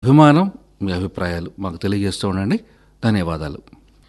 అభిమానం మీ అభిప్రాయాలు మాకు తెలియజేస్తూ ఉండండి ధన్యవాదాలు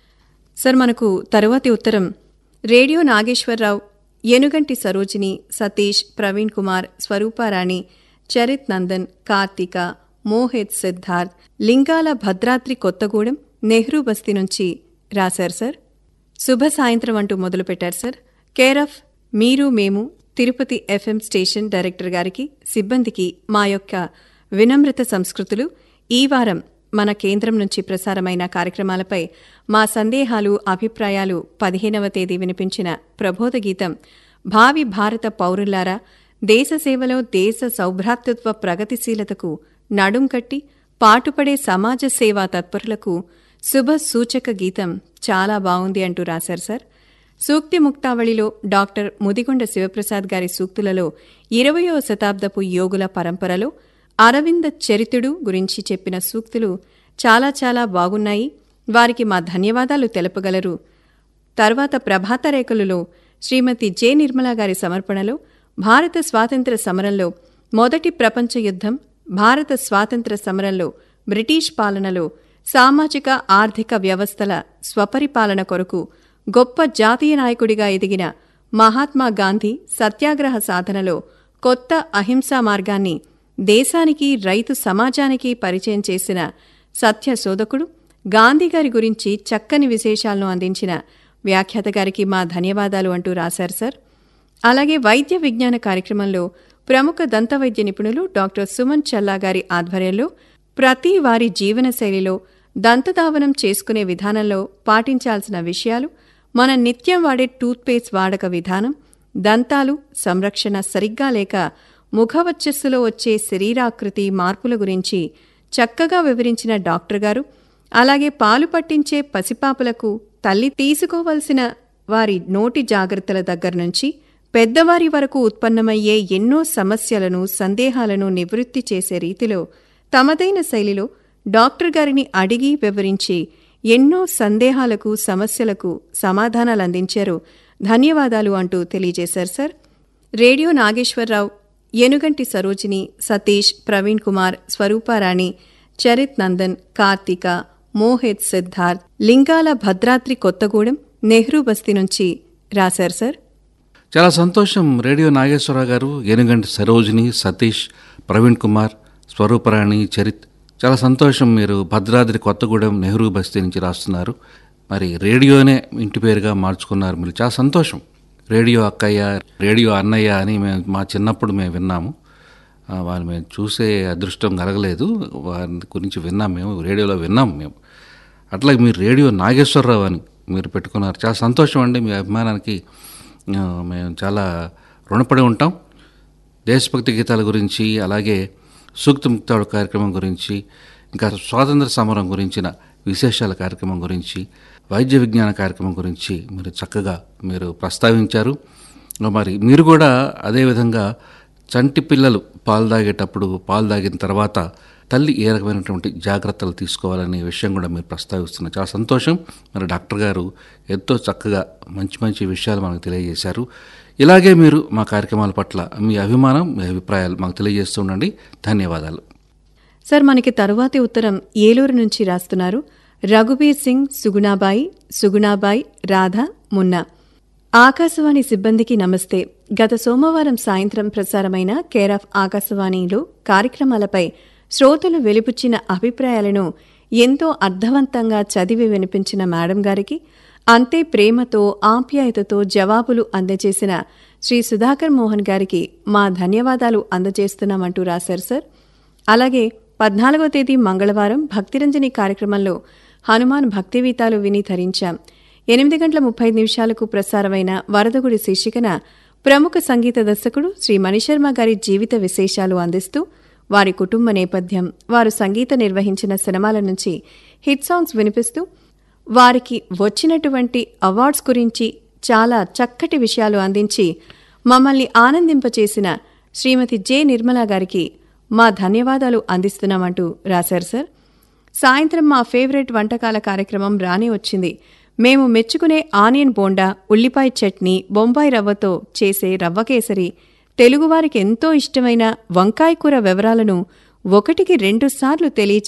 సార్ మనకు తరువాతి ఉత్తరం రేడియో నాగేశ్వరరావు ఎనుగంటి సరోజిని సతీష్ ప్రవీణ్ కుమార్ స్వరూపారాణి చరిత్ నందన్ కార్తిక మోహిత్ సిద్ధార్థ్ లింగాల భద్రాద్రి కొత్తగూడెం నెహ్రూ బస్తీ నుంచి రాశారు సార్ శుభ సాయంత్రం అంటూ మొదలుపెట్టారు సార్ కేర్ ఆఫ్ మీరు మేము తిరుపతి ఎఫ్ఎం స్టేషన్ డైరెక్టర్ గారికి సిబ్బందికి మా యొక్క వినమ్రత సంస్కృతులు ఈ వారం మన కేంద్రం నుంచి ప్రసారమైన కార్యక్రమాలపై మా సందేహాలు అభిప్రాయాలు పదిహేనవ తేదీ వినిపించిన ప్రబోధ గీతం భావి భారత పౌరులారా దేశ సేవలో దేశ సౌభ్రాతృత్వ ప్రగతిశీలతకు నడుం కట్టి పాటుపడే సమాజ సేవా తత్పరులకు శుభ సూచక గీతం చాలా బావుంది అంటూ రాశారు సార్ సూక్తి ముక్తావళిలో డాక్టర్ ముదిగొండ శివప్రసాద్ గారి సూక్తులలో ఇరవయో శతాబ్దపు యోగుల పరంపరలో అరవింద చరితుడు గురించి చెప్పిన సూక్తులు చాలా చాలా బాగున్నాయి వారికి మా ధన్యవాదాలు తెలపగలరు తర్వాత ప్రభాత రేఖలులో శ్రీమతి జె నిర్మలా గారి సమర్పణలో భారత స్వాతంత్ర సమరంలో మొదటి ప్రపంచ యుద్ధం భారత స్వాతంత్ర సమరంలో బ్రిటిష్ పాలనలో సామాజిక ఆర్థిక వ్యవస్థల స్వపరిపాలన కొరకు గొప్ప జాతీయ నాయకుడిగా ఎదిగిన మహాత్మా గాంధీ సత్యాగ్రహ సాధనలో కొత్త అహింసా మార్గాన్ని దేశానికి రైతు సమాజానికి పరిచయం చేసిన సత్య శోధకుడు గాంధీగారి గురించి చక్కని విశేషాలను అందించిన వ్యాఖ్యాత గారికి మా ధన్యవాదాలు అంటూ రాశారు సార్ అలాగే వైద్య విజ్ఞాన కార్యక్రమంలో ప్రముఖ దంతవైద్య నిపుణులు డాక్టర్ సుమన్ చల్లా గారి ఆధ్వర్యంలో ప్రతి వారి జీవనశైలిలో దంతధావనం చేసుకునే విధానంలో పాటించాల్సిన విషయాలు మన నిత్యం వాడే టూత్పేస్ట్ వాడక విధానం దంతాలు సంరక్షణ సరిగ్గా లేక ముఖవచ్చస్సులో వచ్చే శరీరాకృతి మార్పుల గురించి చక్కగా వివరించిన డాక్టర్ గారు అలాగే పాలు పట్టించే పసిపాపలకు తల్లి తీసుకోవలసిన వారి నోటి జాగ్రత్తల దగ్గర నుంచి పెద్దవారి వరకు ఉత్పన్నమయ్యే ఎన్నో సమస్యలను సందేహాలను నివృత్తి చేసే రీతిలో తమదైన శైలిలో డాక్టర్ గారిని అడిగి వివరించి ఎన్నో సందేహాలకు సమస్యలకు సమాధానాలు అందించారు ధన్యవాదాలు అంటూ తెలియజేశారు సార్ రేడియో నాగేశ్వరరావు ఎనుగంటి సరోజిని సతీష్ ప్రవీణ్ కుమార్ స్వరూపారాణి చరిత్ నందన్ కార్తిక మోహిత్ సిద్ధార్థ్ లింగాల భద్రాద్రి కొత్తగూడెం నెహ్రూ బస్తీ నుంచి రాశారు సార్ చాలా సంతోషం రేడియో నాగేశ్వరరావు గారు ఏనుగంటి సరోజిని సతీష్ ప్రవీణ్ కుమార్ స్వరూపరాణి చరిత్ చాలా సంతోషం మీరు భద్రాద్రి కొత్తగూడెం నెహ్రూ బస్తీ నుంచి రాస్తున్నారు మరి రేడియోనే ఇంటి పేరుగా మార్చుకున్నారు మీరు చాలా సంతోషం రేడియో అక్కయ్య రేడియో అన్నయ్య అని మేము మా చిన్నప్పుడు మేము విన్నాము ఆ, వారిని మేము చూసే అదృష్టం కలగలేదు వారి గురించి విన్నాం మేము రేడియోలో విన్నాం మేము అట్లాగే మీరు రేడియో నాగేశ్వరరావు అని మీరు పెట్టుకున్నారు చాలా సంతోషం అండి మీ అభిమానానికి ఆ, మేము చాలా రుణపడి ఉంటాం దేశభక్తి గీతాల గురించి అలాగే సూక్తి ముక్తాడు కార్యక్రమం గురించి ఇంకా స్వాతంత్ర సమరం గురించిన విశేషాల కార్యక్రమం గురించి వైద్య విజ్ఞాన కార్యక్రమం గురించి మీరు చక్కగా మీరు ప్రస్తావించారు మరి మీరు కూడా అదేవిధంగా చంటి పిల్లలు పాలు తాగేటప్పుడు పాలు తాగిన తర్వాత తల్లి ఏ రకమైనటువంటి జాగ్రత్తలు తీసుకోవాలనే విషయం కూడా మీరు ప్రస్తావిస్తున్నారు చాలా సంతోషం మరి డాక్టర్ గారు ఎంతో చక్కగా మంచి మంచి విషయాలు మనకు తెలియజేశారు ఇలాగే మీరు మా కార్యక్రమాల పట్ల మీ అభిమానం మీ అభిప్రాయాలు మాకు తెలియజేస్తూ ఉండండి ధన్యవాదాలు సార్ మనకి తరువాతి ఉత్తరం ఏలూరు నుంచి రాస్తున్నారు రఘుబీర్ సింగ్ సుగుణాబాయి సుగుణాబాయి రాధ మున్నా ఆకాశవాణి సిబ్బందికి నమస్తే గత సోమవారం సాయంత్రం ప్రసారమైన కేర్ ఆఫ్ ఆకాశవాణిలో కార్యక్రమాలపై శ్రోతలు వెలిపుచ్చిన అభిప్రాయాలను ఎంతో అర్థవంతంగా చదివి వినిపించిన మేడం గారికి అంతే ప్రేమతో ఆప్యాయతతో జవాబులు అందజేసిన శ్రీ సుధాకర్ మోహన్ గారికి మా ధన్యవాదాలు అందజేస్తున్నామంటూ రాశారు సార్ అలాగే పద్నాలుగో తేదీ మంగళవారం భక్తిరంజని కార్యక్రమంలో హనుమాన్ భక్తిగీతాలు విని ధరించాం ఎనిమిది గంటల ముప్పై నిమిషాలకు ప్రసారమైన వరదగుడి శీర్షికన ప్రముఖ సంగీత దర్శకుడు శ్రీ మణిశర్మ గారి జీవిత విశేషాలు అందిస్తూ వారి కుటుంబ నేపథ్యం వారు సంగీత నిర్వహించిన సినిమాల నుంచి హిట్ సాంగ్స్ వినిపిస్తూ వారికి వచ్చినటువంటి అవార్డ్స్ గురించి చాలా చక్కటి విషయాలు అందించి మమ్మల్ని ఆనందింపచేసిన శ్రీమతి జె నిర్మలా గారికి మా ధన్యవాదాలు అందిస్తున్నామంటూ రాశారు సార్ సాయంత్రం మా ఫేవరెట్ వంటకాల కార్యక్రమం రానే వచ్చింది మేము మెచ్చుకునే ఆనియన్ బోండా ఉల్లిపాయ చట్నీ బొంబాయి రవ్వతో చేసే రవ్వ కేసరి తెలుగువారికి ఎంతో ఇష్టమైన వంకాయ కూర వివరాలను ఒకటికి రెండుసార్లు తెలియచే